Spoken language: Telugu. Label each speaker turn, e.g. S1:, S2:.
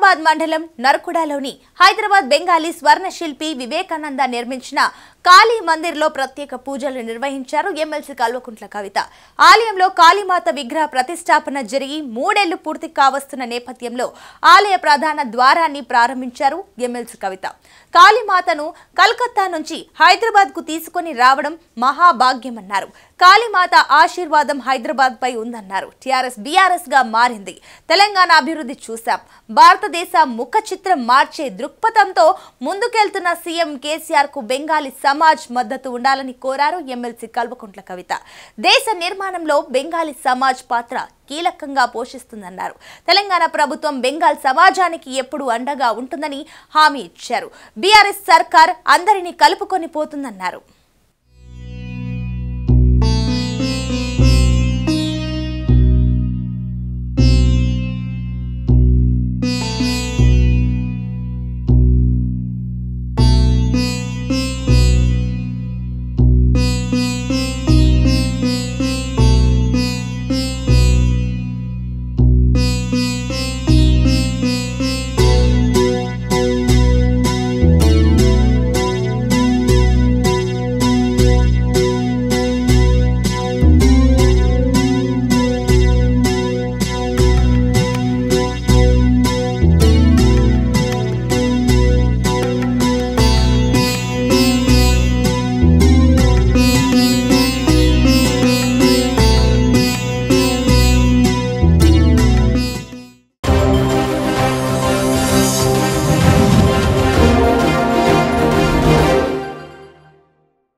S1: నిజామాబాద్ మండలం నరకుడలోని హైదరాబాద్ బెంగాలీ స్వర్ణ శిల్పి వివేకానంద నిర్మించిన కాళీ మందిర్లో ప్రత్యేక పూజలు నిర్వహించారు ఎమ్మెల్సీ కల్వకుంట్ల కవిత ఆలయంలో కాళీమాత విగ్రహ ప్రతిష్టాపన జరిగి మూడేళ్లు పూర్తి కావస్తున్న నేపథ్యంలో ఆలయ ప్రధాన ద్వారాన్ని ప్రారంభించారు ఎమ్మెల్సీ కవిత కాళీమాతను కలకత్తా నుంచి హైదరాబాద్ కు తీసుకొని రావడం మహాభాగ్యమన్నారు కాళీమాత ఆశీర్వాదం హైదరాబాద్ పై ఉందన్నారు టిఆర్ఎస్ బీఆర్ఎస్ గా మారింది తెలంగాణ అభివృద్ధి చూశాం భారతదేశ ముఖ చిత్రం మార్చే దృక్పథంతో ముందుకెళ్తున్న సీఎం కేసీఆర్ కు బెంగాలీ సమాజ్ మద్దతు ఉండాలని కోరారు ఎమ్మెల్సీ కల్వకుంట్ల కవిత దేశ నిర్మాణంలో బెంగాలీ సమాజ్ పాత్ర కీలకంగా పోషిస్తుందన్నారు తెలంగాణ ప్రభుత్వం బెంగాల్ సమాజానికి ఎప్పుడు అండగా ఉంటుందని హామీ ఇచ్చారు బీఆర్ఎస్ సర్కార్ అందరినీ కలుపుకొని పోతుందన్నారు